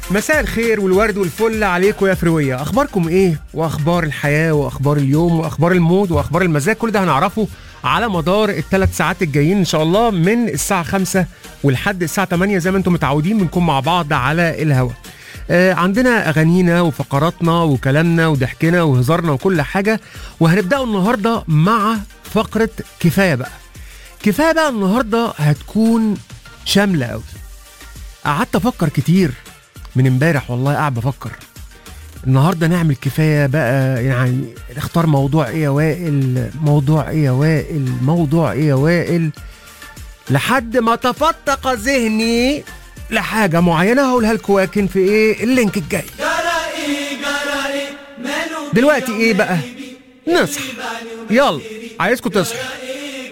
مساء الخير والورد والفل عليكم يا فروية اخباركم ايه واخبار الحياة واخبار اليوم واخبار المود واخبار المزاج كل ده هنعرفه على مدار الثلاث ساعات الجايين ان شاء الله من الساعة 5 ولحد الساعة 8 زي ما انتم متعودين بنكون مع بعض على الهوا آه عندنا اغانينا وفقراتنا وكلامنا وضحكنا وهزارنا وكل حاجة وهنبدأ النهاردة مع فقرة كفاية بقى كفاية بقى النهاردة هتكون شاملة قوي قعدت افكر كتير من امبارح والله قاعد بفكر النهارده نعمل كفايه بقى يعني نختار موضوع ايه يا وائل موضوع ايه يا وائل موضوع ايه يا وائل لحد ما تفتق ذهني لحاجه معينه هقولها لكم لكن في ايه اللينك الجاي دلوقتي ايه بقى نصحى يلا عايزكم تصحوا